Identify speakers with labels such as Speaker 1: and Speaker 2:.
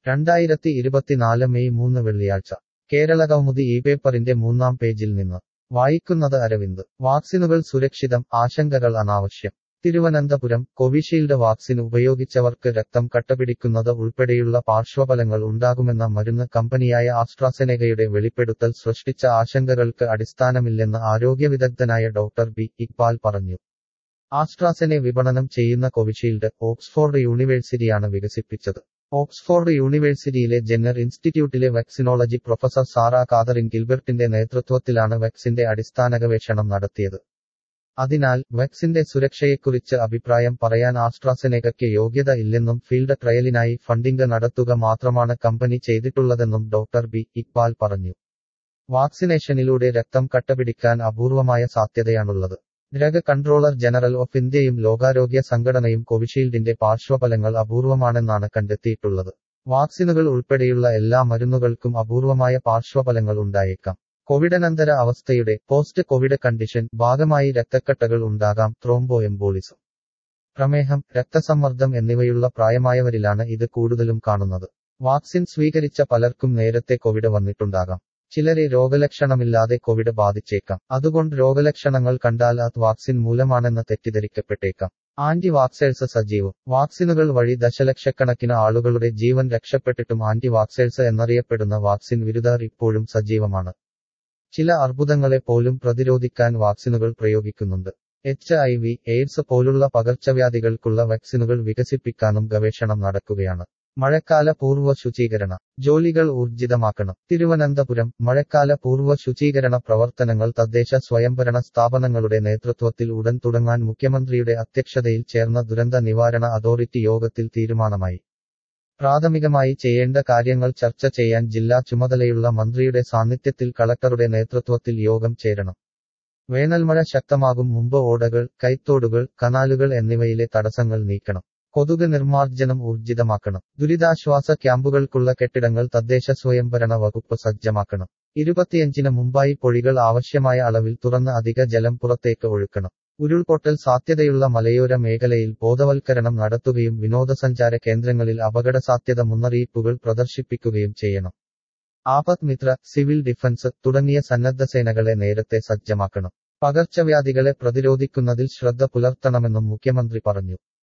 Speaker 1: രണ്ടായിരത്തി ഇരുപത്തിനാല് മെയ് മൂന്ന് വെള്ളിയാഴ്ച കേരള കൗമുദി ഈ പേപ്പറിന്റെ മൂന്നാം പേജിൽ നിന്ന് വായിക്കുന്നത് അരവിന്ദ് വാക്സിനുകൾ സുരക്ഷിതം ആശങ്കകൾ അനാവശ്യം തിരുവനന്തപുരം കോവിഷീൽഡ് വാക്സിൻ ഉപയോഗിച്ചവർക്ക് രക്തം കട്ടപിടിക്കുന്നത് ഉൾപ്പെടെയുള്ള പാർശ്വഫലങ്ങൾ ഉണ്ടാകുമെന്ന മരുന്ന് കമ്പനിയായ ആസ്ട്രാസെനെഗയുടെ വെളിപ്പെടുത്തൽ സൃഷ്ടിച്ച ആശങ്കകൾക്ക് അടിസ്ഥാനമില്ലെന്ന് ആരോഗ്യവിദഗ്ധനായ ഡോക്ടർ ബി ഇക്ബാൽ പറഞ്ഞു ആസ്ട്രാസെനെ വിപണനം ചെയ്യുന്ന കോവിഷീൽഡ് ഓക്സ്ഫോർഡ് യൂണിവേഴ്സിറ്റിയാണ് വികസിപ്പിച്ചത് ഓക്സ്ഫോർഡ് യൂണിവേഴ്സിറ്റിയിലെ ജെന്നർ ഇൻസ്റ്റിറ്റ്യൂട്ടിലെ വാക്സിനോളജി പ്രൊഫസർ സാറ കാതറിൻ ഗിൽബർട്ടിന്റെ നേതൃത്വത്തിലാണ് വാക്സിന്റെ അടിസ്ഥാന ഗവേഷണം നടത്തിയത് അതിനാൽ വാക്സിന്റെ സുരക്ഷയെക്കുറിച്ച് അഭിപ്രായം പറയാൻ ആസ്ട്രാസെനെഗയ്ക്ക് യോഗ്യത ഇല്ലെന്നും ഫീൽഡ് ട്രയലിനായി ഫണ്ടിംഗ് നടത്തുക മാത്രമാണ് കമ്പനി ചെയ്തിട്ടുള്ളതെന്നും ഡോക്ടർ ബി ഇക്ബാൽ പറഞ്ഞു വാക്സിനേഷനിലൂടെ രക്തം കട്ടപിടിക്കാൻ അപൂർവമായ സാധ്യതയാണുള്ളത് ഡ്രഗ് കൺട്രോളർ ജനറൽ ഓഫ് ഇന്ത്യയും ലോകാരോഗ്യ സംഘടനയും കോവിഷീൽഡിന്റെ പാർശ്വഫലങ്ങൾ അപൂർവമാണെന്നാണ് കണ്ടെത്തിയിട്ടുള്ളത് വാക്സിനുകൾ ഉൾപ്പെടെയുള്ള എല്ലാ മരുന്നുകൾക്കും അപൂർവമായ പാർശ്വഫലങ്ങൾ ഉണ്ടായേക്കാം കോവിഡനന്തര അവസ്ഥയുടെ പോസ്റ്റ് കോവിഡ് കണ്ടീഷൻ ഭാഗമായി രക്തക്കട്ടകൾ ഉണ്ടാകാം ത്രോംബോ എംബോളിസം പ്രമേഹം രക്തസമ്മർദ്ദം എന്നിവയുള്ള പ്രായമായവരിലാണ് ഇത് കൂടുതലും കാണുന്നത് വാക്സിൻ സ്വീകരിച്ച പലർക്കും നേരത്തെ കോവിഡ് വന്നിട്ടുണ്ടാകാം ചിലരെ രോഗലക്ഷണമില്ലാതെ കോവിഡ് ബാധിച്ചേക്കാം അതുകൊണ്ട് രോഗലക്ഷണങ്ങൾ കണ്ടാൽ അത് വാക്സിൻ മൂലമാണെന്ന് തെറ്റിദ്ധരിക്കപ്പെട്ടേക്കാം ആന്റി വാക്സേഴ്സ് സജീവം വാക്സിനുകൾ വഴി ദശലക്ഷക്കണക്കിന് ആളുകളുടെ ജീവൻ രക്ഷപ്പെട്ടിട്ടും ആന്റി വാക്സേഴ്സ് എന്നറിയപ്പെടുന്ന വാക്സിൻ വിരുദ്ധർ ഇപ്പോഴും സജീവമാണ് ചില അർബുദങ്ങളെ പോലും പ്രതിരോധിക്കാൻ വാക്സിനുകൾ പ്രയോഗിക്കുന്നുണ്ട് എച്ച് ഐ വി എയ്ഡ്സ് പോലുള്ള പകർച്ചവ്യാധികൾക്കുള്ള വാക്സിനുകൾ വികസിപ്പിക്കാനും ഗവേഷണം നടക്കുകയാണ് മഴക്കാല പൂർവ്വ ശുചീകരണ ജോലികൾ ഊർജിതമാക്കണം തിരുവനന്തപുരം മഴക്കാല പൂർവ്വ ശുചീകരണ പ്രവർത്തനങ്ങൾ തദ്ദേശ സ്വയംഭരണ സ്ഥാപനങ്ങളുടെ നേതൃത്വത്തിൽ ഉടൻ തുടങ്ങാൻ മുഖ്യമന്ത്രിയുടെ അധ്യക്ഷതയിൽ ചേർന്ന ദുരന്ത നിവാരണ അതോറിറ്റി യോഗത്തിൽ തീരുമാനമായി പ്രാഥമികമായി ചെയ്യേണ്ട കാര്യങ്ങൾ ചർച്ച ചെയ്യാൻ ജില്ലാ ചുമതലയുള്ള മന്ത്രിയുടെ സാന്നിധ്യത്തിൽ കളക്ടറുടെ നേതൃത്വത്തിൽ യോഗം ചേരണം വേനൽമഴ ശക്തമാകും മുമ്പ് ഓടകൾ കൈത്തോടുകൾ കനാലുകൾ എന്നിവയിലെ തടസ്സങ്ങൾ നീക്കണം കൊതുക് നിർമ്മാർജ്ജനം ഊർജിതമാക്കണം ദുരിതാശ്വാസ ക്യാമ്പുകൾക്കുള്ള കെട്ടിടങ്ങൾ തദ്ദേശ സ്വയംഭരണ വകുപ്പ് സജ്ജമാക്കണം ഇരുപത്തിയഞ്ചിന് മുമ്പായി പൊഴികൾ ആവശ്യമായ അളവിൽ തുറന്ന് അധിക ജലം പുറത്തേക്ക് ഒഴുക്കണം ഉരുൾപൊട്ടൽ സാധ്യതയുള്ള മലയോര മേഖലയിൽ ബോധവൽക്കരണം നടത്തുകയും വിനോദസഞ്ചാര കേന്ദ്രങ്ങളിൽ അപകട സാധ്യത മുന്നറിയിപ്പുകൾ പ്രദർശിപ്പിക്കുകയും ചെയ്യണം ആപത് മിത്ര സിവിൽ ഡിഫൻസ് തുടങ്ങിയ സന്നദ്ധ സേനകളെ നേരത്തെ സജ്ജമാക്കണം പകർച്ചവ്യാധികളെ പ്രതിരോധിക്കുന്നതിൽ ശ്രദ്ധ പുലർത്തണമെന്നും മുഖ്യമന്ത്രി പറഞ്ഞു